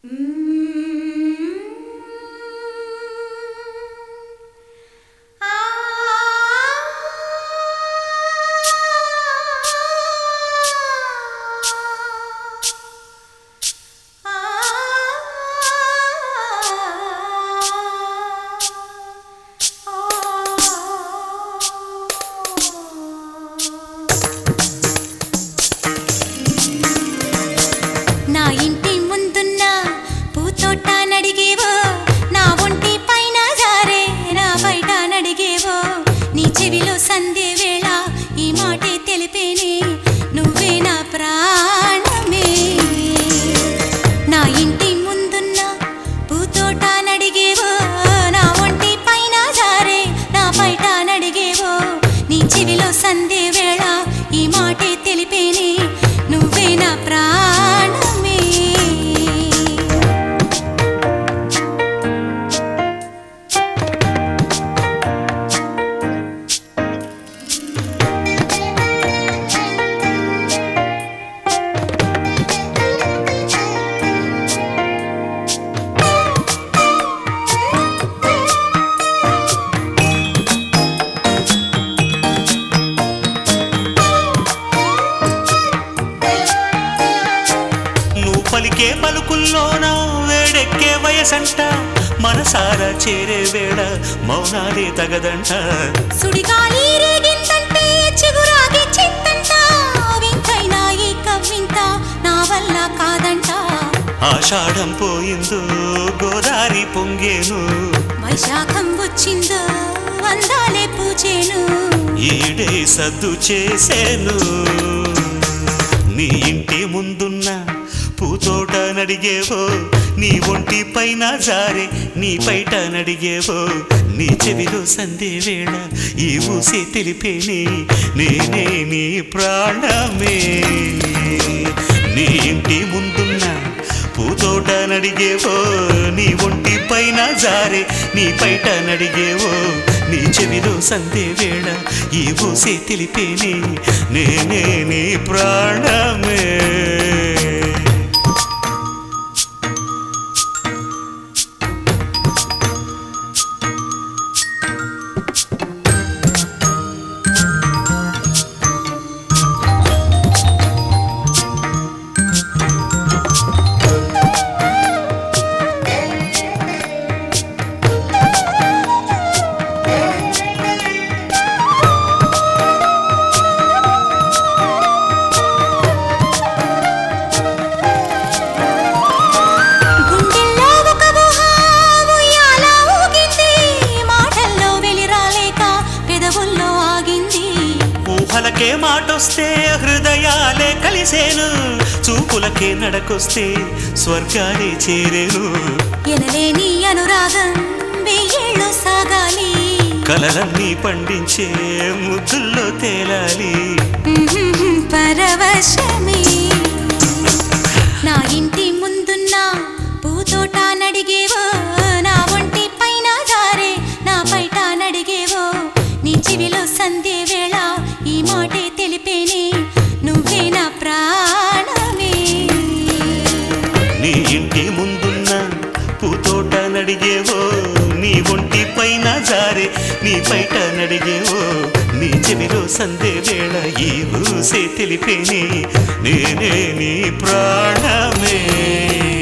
నా ఇంటి ముందున్న పూతోట నడిగేవో నా ఒంటి పైన జారే నా బయట నడిగేవో నీ చెవిలో సందే వేళ ఈ మాటే తెలిపేనే నువ్వే నా ప్రాణమే నా ఇంటి ముందున్న పూతోట నడిగేవో నా ఒంటి పైన జారే నా బయట నడిగేవో నీ చెవిలో సందే వేళ ఈ మాటే తెలిపేనే నువ్వే నా ప్రాణమే నువ్వు పలికే పలుకుల్లోన వేడెక్కే వయసంట మనసారా చేరే వేళ మౌనాలే తగదంట సుడిగాలి రేగిందంటే చిగురాగి చింతంట వింతైనా ఈ కవ్వింత నా వల్ల కాదంట ఆషాఢం పోయిందో గోదారి పొంగేను వైశాఖం వచ్చిందో వందాలే పూచేను ఈడే సద్దు చేసేను నీ ఇంటి ముందున్న పూతోట నడిగేవో నీ ఒంటి పైన జారే నీ బయట నడిగేవో నీ చెవిలో సందే వేళ ఈ ఊసే తెలిపేనే నేనే నీ ప్రాణమే నీ ఇంటి ముందున్న పూతోట నడిగేవో నీ ఒంటి పైన జారే నీ బయట నడిగేవో నీ చెవిలో సందే వేళ ఈ ఊసే తెలిపేనే నేనే నీ ప్రాణమే గుండెల్లో ఒక ఊహ ఉయ్యాల ఊగింది మాటల్లో వెలిరాలేక పెదవుల్లో ఆగింది ఊహలకే మాటొస్తే హృదయాలే కలిసేను చూపులకే నడకొస్తే స్వర్గాలే చేరేను ఎనలేని అనురాగం వెయ్యేళ్ళు సాగాలి కలలన్నీ పండించే ముద్దుల్లో తేలాలి పరవశమే నా ఇంటి ముందున్న పూతోట నడిగేవో నా ఒంటి పైన జారే నా బయట నడిగేవో నీ చెవిలో సందే వేళ ఈ మాటే తెలిపేనే నువ్వే నా ప్రాణమే నీ ఇంటి ముందున్న పూతోట నడిగేవో నీ ఒంటి పైన జారే నీ బయట నడిగేవో నీ చెవిలో సందే వేళ ఈ ఊసే తెలిపేనే నేనే నీ ప్రాణమే